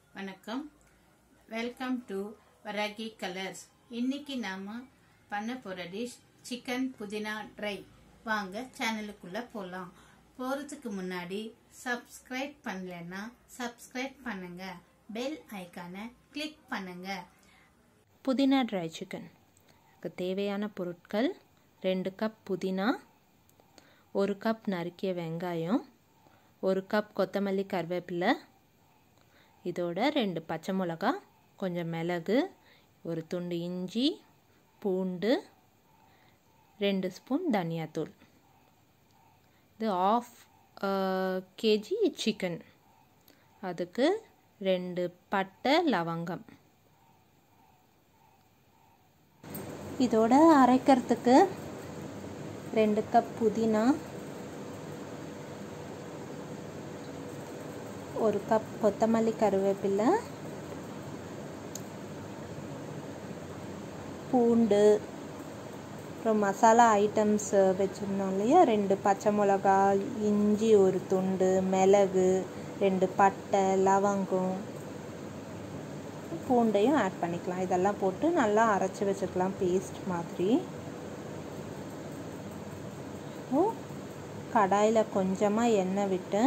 வணக்கம் welcome to Varahi colours இன்னைக்கு நாம பண்ண போற டிஷ் சிக்கன் புதினா ட்ரை வாங்க சேனலுக்குள்ள போலாம் போறதுக்கு முன்னாடி சப்ஸ்கிரைப் பண்ணலன்னா சப்ஸ்கிரைப் பண்ணுங்க பெல் ஐக்கானை கிளிக் பண்ணுங்க புதினா ட்ரை சிக்கன் அதுக்கு தேவையான பொருட்கள் ரெண்டு கப் புதினா ஒரு கப் நறுக்கிய வெங்காயம் ஒரு கப் கொத்தமல்லி கருவேப்பிலை இதோட ரெண்டு பச்சை மிளகா கொஞ்சம் மிளகு ஒரு துண்டு இஞ்சி பூண்டு ரெண்டு ஸ்பூன் தனியாத்தூள் இது ஆஃப் கேஜி சிக்கன் அதுக்கு ரெண்டு பட்டை லவங்கம் இதோட அரைக்கிறதுக்கு ரெண்டு கப் புதினா ஒரு கப் கொத்தமல்லி கருவேப்பிலை பூண்டு அப்புறம் மசாலா ஐட்டம்ஸ் வச்சுருந்தோம் இல்லையா ரெண்டு பச்சை மிளகா இஞ்சி ஒரு துண்டு மிளகு ரெண்டு பட்டை லவங்கம் பூண்டையும் ஆட் பண்ணிக்கலாம் இதெல்லாம் போட்டு நல்லா அரைச்சி வச்சுக்கலாம் பேஸ்ட் மாதிரி கடாயில் கொஞ்சமாக எண்ணெய் விட்டு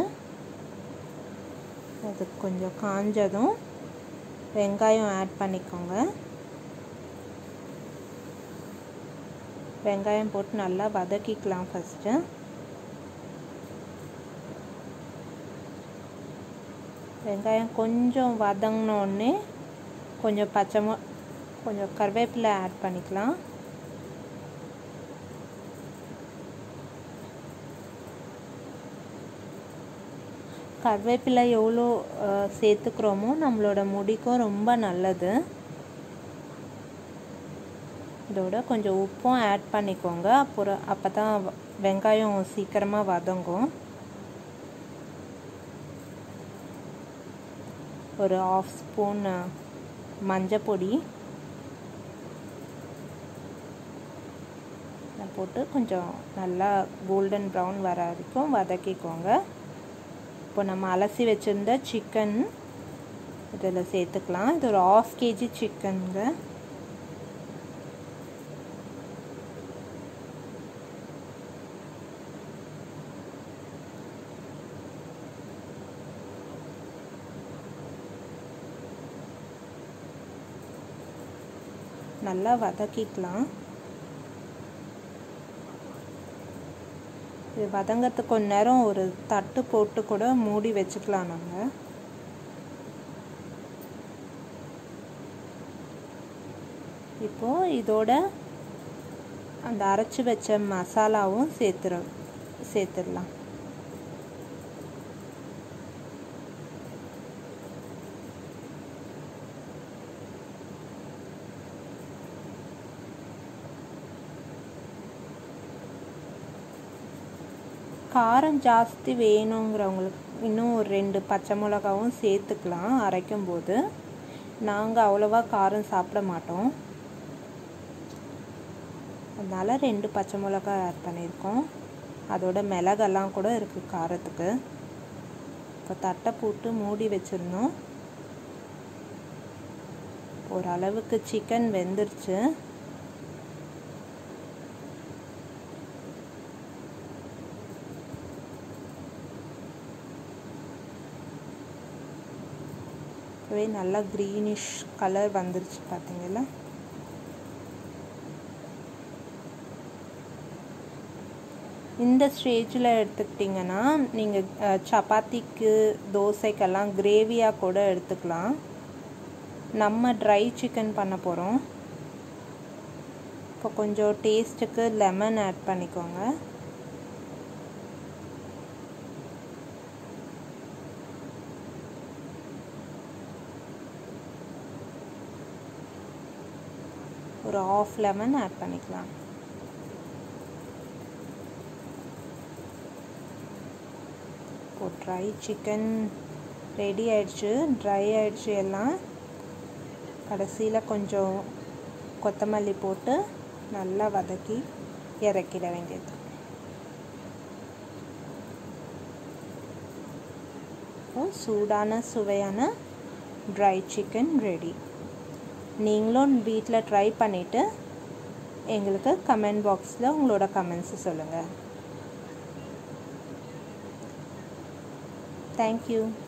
அது கொஞ்சம் காஞ்சதும் வெங்காயம் ஆட் பண்ணிக்கோங்க வெங்காயம் போட்டு நல்லா வதக்கிக்கலாம் ஃபஸ்ட்டு வெங்காயம் கொஞ்சம் வதங்கினோடனே கொஞ்சம் பச்சை மொ கொஞ்சம் கருவேப்பிலை ஆட் பண்ணிக்கலாம் கருவேப்பிலை எவ்வளோ சேர்த்துக்கிறோமோ நம்மளோட முடிக்கும் ரொம்ப நல்லது இதோட கொஞ்சம் உப்பும் ஆட் பண்ணிக்கோங்க அப்புறம் அப்போ தான் வெங்காயம் சீக்கிரமாக வதங்கும் ஒரு ஆஃப் ஸ்பூன் மஞ்சள் பொடி போட்டு கொஞ்சம் நல்லா கோல்டன் ப்ரௌன் வர வரைக்கும் வதக்கிக்கோங்க இப்போ நம்ம அலசி வச்சுருந்த சிக்கன் இதில் சேர்த்துக்கலாம் இது ஒரு ஆஃப் கேஜி சிக்கனுங்க நல்லா வதக்கிக்கலாம் இது வதங்கிறதுக்கு கொஞ்ச நேரம் ஒரு தட்டு போட்டு கூட மூடி வச்சுக்கலாம் நம்ம இப்போ இதோட அந்த அரைச்சி வச்ச மசாலாவும் சேர்த்துற சேர்த்துடலாம் காரம் ஜாஸ்தி வேணுங்கிறவங்களுக்கு இன்னும் ஒரு ரெண்டு பச்சை மிளகாவும் சேர்த்துக்கலாம் அரைக்கும் போது நாங்கள் அவ்வளோவா காரம் சாப்பிட மாட்டோம் அதனால் ரெண்டு பச்சை மிளகா ஆட் பண்ணியிருக்கோம் அதோட மிளகெல்லாம் கூட இருக்குது காரத்துக்கு இப்போ தட்டை போட்டு மூடி வச்சுருந்தோம் ஓரளவுக்கு சிக்கன் வெந்துருச்சு இப்போவே நல்லா க்ரீனிஷ் கலர் வந்துருச்சு பார்த்தீங்களா இந்த ஸ்டேஜில் எடுத்துக்கிட்டிங்கன்னா நீங்கள் சப்பாத்திக்கு தோசைக்கெல்லாம் கிரேவியாக கூட எடுத்துக்கலாம் நம்ம ட்ரை சிக்கன் பண்ண போகிறோம் இப்போ கொஞ்சம் டேஸ்ட்டுக்கு லெமன் ஆட் பண்ணிக்கோங்க ஒரு ஆஃப் லெமன் ஆட் பண்ணிக்கலாம் இப்போ ட்ரை சிக்கன் ரெடி ஆயிடுச்சு ட்ரை ஆயிடுச்சு எல்லாம் கடைசியில் கொஞ்சம் கொத்தமல்லி போட்டு நல்லா வதக்கி இறக்கிட வேண்டியது சூடான சுவையான ட்ரை சிக்கன் ரெடி நீங்களும் வீட்டில் ட்ரை பண்ணிவிட்டு எங்களுக்கு கமெண்ட் பாக்ஸில் உங்களோட கமெண்ட்ஸை சொல்லுங்கள் தேங்க்யூ